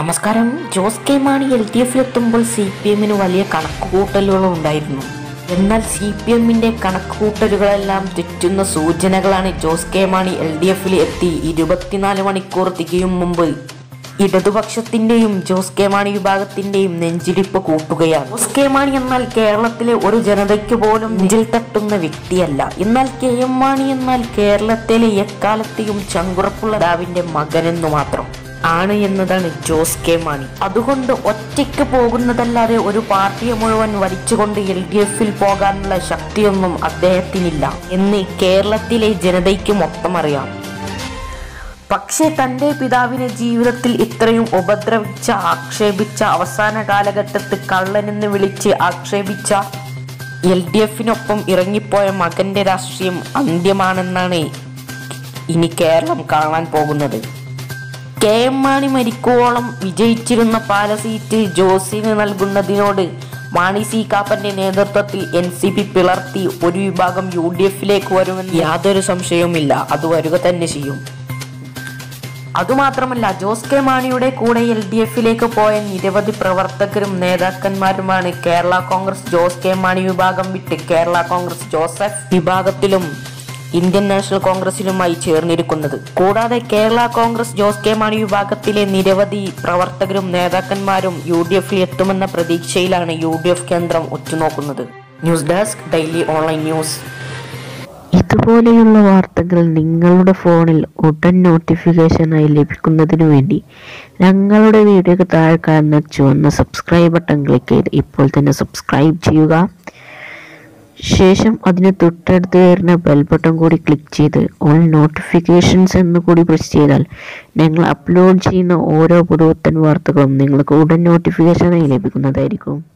നമസ്കാരം Jose K Mani L D എഫിലെത്തുമ്പോൾ C P എമ്മിന് വലിയ കണക്കുകൂട്ടലുകൾ ഉണ്ടായിരുന്നു എന്നാൽ സി പി എമ്മിന്റെ കണക്കുകൂട്ടലുകളെല്ലാം തെറ്റുന്ന സൂചനകളാണ് Jose K Mani L D എഫിൽ എത്തി ഇരുപത്തിനാല് മണിക്കൂർ തികയും മുമ്പ് ഇടതുപക്ഷത്തിന്റെയും ജോസ് കെ മാണി വിഭാഗത്തിന്റെയും നെഞ്ചിടിപ്പ് കൂട്ടുകയാണ് ജോസ് കെ മാണി എന്നാൽ കേരളത്തിലെ ഒരു ജനതയ്ക്ക് പോലും നെഞ്ചിൽ തട്ടുന്ന വ്യക്തിയല്ല എന്നാൽ കെ എം മാണി എന്നാൽ കേരളത്തിലെ എക്കാലത്തെയും ചങ്കുറപ്പുള്ള ദാവിന്റെ മകനെന്നു മാത്രം ആണ് എന്നതാണ് ജോസ് കെ മാണി അതുകൊണ്ട് ഒറ്റയ്ക്ക് പോകുന്നതല്ലാതെ ഒരു പാർട്ടിയെ മുഴുവൻ വലിച്ചുകൊണ്ട് എൽ ഡി എഫിൽ പോകാനുള്ള ശക്തിയൊന്നും അദ്ദേഹത്തിനില്ല എന്ന് കേരളത്തിലെ ജനതയ്ക്ക് മൊത്തം അറിയാം പക്ഷേ തൻ്റെ പിതാവിനെ ജീവിതത്തിൽ ഇത്രയും ഉപദ്രവിച്ച ആക്ഷേപിച്ച അവസാന കാലഘട്ടത്ത് കള്ളനെന്ന് വിളിച്ച് ആക്ഷേപിച്ച എൽ ഡി എഫിനൊപ്പം ഇറങ്ങിപ്പോയ മകന്റെ രാഷ്ട്രീയം അന്ത്യമാണെന്നാണ് ഇനി കേരളം കാണാൻ പോകുന്നത് കെ എം മാണി മരിക്കുവോളം വിജയിച്ചിരുന്ന പാല സീറ്റ് ജോസിന് നൽകുന്നതിനോട് മാണി സി കാപ്പന്റെ നേതൃത്വത്തിൽ എൻ സി പി പിളർത്തി ഒരു വിഭാഗം യു ഡി എഫിലേക്ക് വരുമെന്ന് യാതൊരു സംശയവുമില്ല അത് വരിക തന്നെ ചെയ്യും അതുമാത്രമല്ല ജോസ് കെ മാണിയുടെ കൂടെ എൽ ഡി എഫിലേക്ക് പോയ നിരവധി പ്രവർത്തകരും നേതാക്കന്മാരുമാണ് കേരള കോൺഗ്രസ് ജോസ് കെ മാണി വിഭാഗം വിട്ട് കേരള കോൺഗ്രസ് ജോസഫ് വിഭാഗത്തിലും ഇന്ത്യൻ നാഷണൽ കോൺഗ്രസിലുമായി ചേർന്നിരിക്കുന്നത് കൂടാതെ കേരള കോൺഗ്രസ് ജോസ് കെ മാണി വിഭാഗത്തിലെ നിരവധി പ്രവർത്തകരും നേതാക്കന്മാരും യു ഡി എഫിൽ എത്തുമെന്ന പ്രതീക്ഷയിലാണ് യു ഡി എഫ് കേന്ദ്രം ഉറ്റുനോക്കുന്നത് news desk daily online news ഇതുപോലെയുള്ള വാർത്തകൾ നിങ്ങളുടെ ഫോണിൽ ഉടൻ നോട്ടിഫിക്കേഷനായി ലഭിക്കുന്നതിനു വേണ്ടി ഞങ്ങളുടെ വീഡിയോക്ക് താഴെ കാണുന്ന ചുവന്ന സബ്സ്ക്രൈബ് ബട്ടൺ ക്ലിക്ക് ചെയ്ത് ഇപ്പോൾ തന്നെ സബ്സ്ക്രൈബ് ചെയ്യുക ശേഷം അതിന് തൊട്ടടുത്ത് വരുന്ന ബെൽ ബട്ടൺ കൂടി ക്ലിക്ക് ചെയ്ത് ഓൾ നോട്ടിഫിക്കേഷൻസ് എന്ന് കൂടി പ്രസ് ചെയ്താൽ ഞങ്ങൾ അപ്ലോഡ് ചെയ്യുന്ന ഓരോ പുതുപുത്തൻ വാർത്തകളും നിങ്ങൾക്ക് ഉടൻ നോട്ടിഫിക്കേഷനായി ലഭിക്കുന്നതായിരിക്കും